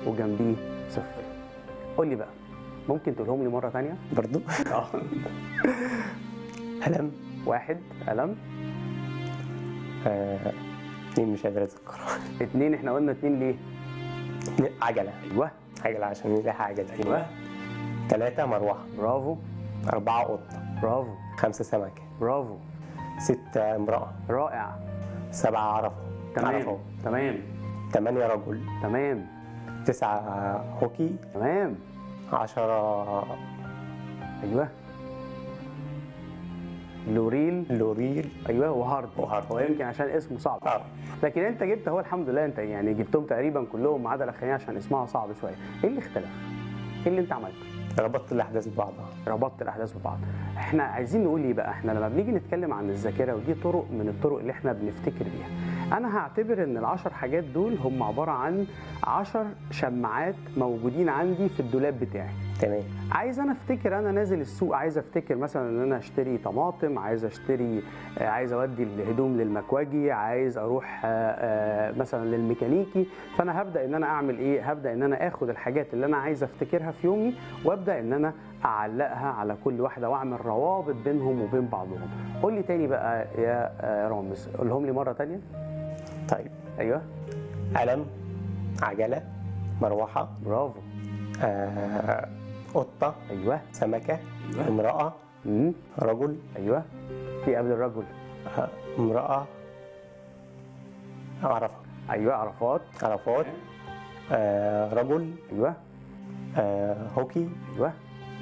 وجنبيه صفر قول لي بقى ممكن تقولهم لي مره ثانيه برضو اه قلم واحد قلم آه، اتنين مش قادر اتذكر اتنين احنا قلنا اتنين ليه اتنين عجلة ايوه عجلة عشان نلاقي عجلة ايوه ثلاثة مروحة برافو أربعة قطة برافو خمسة سمكة برافو ستة امرأة رائع سبعة عرفة تمام عرفة تمام ثمانية رجل تمام تسعة هوكي تمام عشرة ايوه لوريل لوريل ايوه وهارد وهارد. هو يمكن عشان اسمه صعب اه لكن انت جبت هو الحمد لله انت يعني جبتهم تقريبا كلهم ما عدا الاخرانيه عشان اسمها صعب شويه ايه اللي اختلف ايه اللي انت عملته ربطت الأحداث ببعضها ربطت الاحداث ببعض احنا عايزين نقول ايه بقى احنا لما بنيجي نتكلم عن الذاكره ودي طرق من الطرق اللي احنا بنفتكر بيها انا هعتبر ان العشر حاجات دول هم عباره عن عشر شماعات موجودين عندي في الدولاب بتاعي تمام عايز انا افتكر انا نازل السوق عايز افتكر مثلا ان انا اشتري طماطم عايز اشتري آه، عايز اودي الهدوم للمكواجي عايز اروح آه، آه، مثلا للميكانيكي فانا هبدا ان انا اعمل ايه هبدا ان انا اخد الحاجات اللي انا عايز افتكرها في يومي وابدا ان انا اعلقها على كل واحده واعمل روابط بينهم وبين بعضهم قول لي تاني بقى يا آه، رامز قولهم لي مره تانية طيب ايوه قلم عجلة مروحة برافو آه، قطة ايوه سمكة أيوة. امرأة مم. رجل ايوه في قبل الرجل آه، امرأة عرفة ايوه عرفات عرفات آه، رجل ايوه آه، هوكي ايوه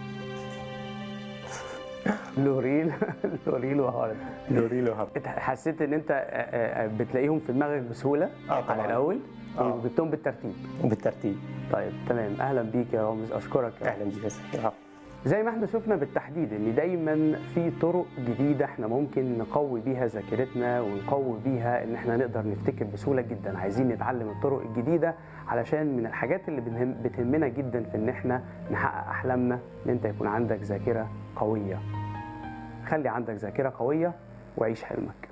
لوريل لوريل وهارد لوريل وهب انت حسيت ان انت آه، آه، بتلاقيهم في دماغك بسهوله اه طبعا على الاول آه. وجبتهم بالترتيب بالترتيب طيب تمام اهلا بيك يا رامز اشكرك اهلا بيك يا سيدي. آه. زي ما احنا شفنا بالتحديد ان دايما في طرق جديده احنا ممكن نقوي بيها ذاكرتنا ونقوي بيها ان احنا نقدر نفتكر بسهوله جدا عايزين نتعلم الطرق الجديده علشان من الحاجات اللي بنهم بتهمنا جدا في ان احنا نحقق احلامنا ان انت يكون عندك ذاكره قويه خلي عندك ذاكره قويه وعيش حلمك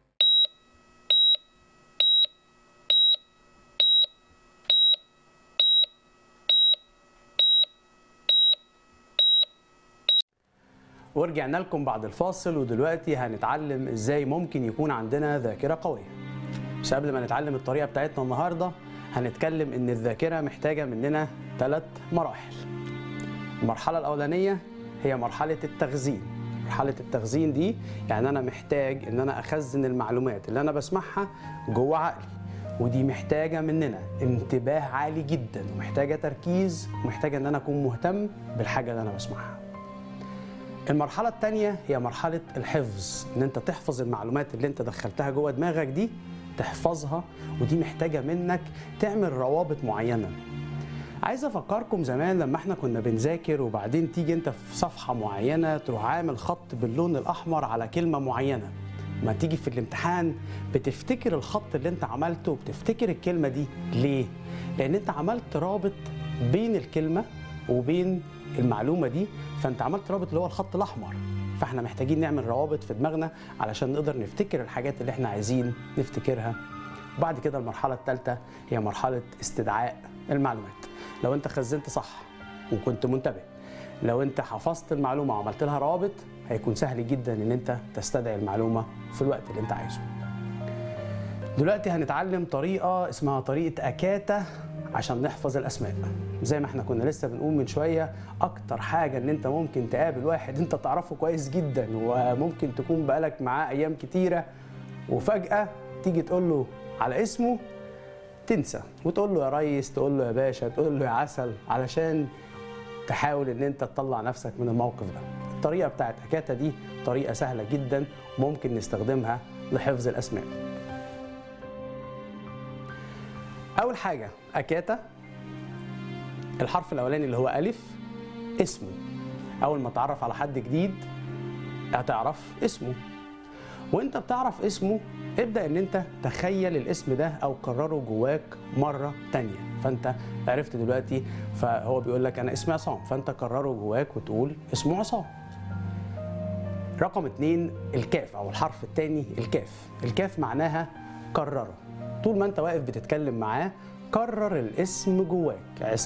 ورجعنا لكم بعد الفاصل ودلوقتي هنتعلم ازاي ممكن يكون عندنا ذاكرة قوية بس قبل ما نتعلم الطريقة بتاعتنا النهاردة هنتكلم ان الذاكرة محتاجة مننا ثلاث مراحل المرحلة الأولانية هي مرحلة التخزين مرحلة التخزين دي يعني أنا محتاج إن أنا أخزن المعلومات اللي أنا بسمعها جوه عقلي ودي محتاجة مننا انتباه عالي جدا ومحتاجة تركيز ومحتاجة إن أنا أكون مهتم بالحاجة اللي أنا بسمعها المرحلة الثانية هي مرحلة الحفظ إن أنت تحفظ المعلومات اللي أنت دخلتها جوه دماغك دي تحفظها ودي محتاجة منك تعمل روابط معينة عايز افكركم زمان لما احنا كنا بنذاكر وبعدين تيجي انت في صفحه معينه تروح عامل خط باللون الاحمر على كلمه معينه ما تيجي في الامتحان بتفتكر الخط اللي انت عملته وبتفتكر الكلمه دي ليه لان انت عملت رابط بين الكلمه وبين المعلومه دي فانت عملت رابط اللي هو الخط الاحمر فاحنا محتاجين نعمل روابط في دماغنا علشان نقدر نفتكر الحاجات اللي احنا عايزين نفتكرها وبعد كده المرحله الثالثه هي مرحله استدعاء المعلومات لو انت خزنت صح وكنت منتبه لو انت حفظت المعلومه وعملت لها روابط هيكون سهل جدا ان انت تستدعي المعلومه في الوقت اللي انت عايزه دلوقتي هنتعلم طريقه اسمها طريقه اكاتا عشان نحفظ الاسماء زي ما احنا كنا لسه بنقول من شويه اكتر حاجه ان انت ممكن تقابل واحد انت تعرفه كويس جدا وممكن تكون بقالك معاه ايام كتيره وفجاه تيجي تقول له على اسمه تنسى وتقول له يا ريس تقول له يا باشا تقول له يا عسل علشان تحاول ان انت تطلع نفسك من الموقف ده الطريقه بتاعت اكاتا دي طريقه سهله جدا ممكن نستخدمها لحفظ الاسماء اول حاجه اكاتا الحرف الاولاني اللي هو الف اسمه اول ما تعرف على حد جديد هتعرف اسمه وانت بتعرف اسمه ابدا ان انت تخيل الاسم ده او كرره جواك مره تانية فانت عرفت دلوقتي فهو بيقول لك انا اسمي عصام فانت كرره جواك وتقول اسمه عصام رقم اتنين الكاف او الحرف التاني الكاف الكاف معناها كرره طول ما انت واقف بتتكلم معاه كرر الاسم جواك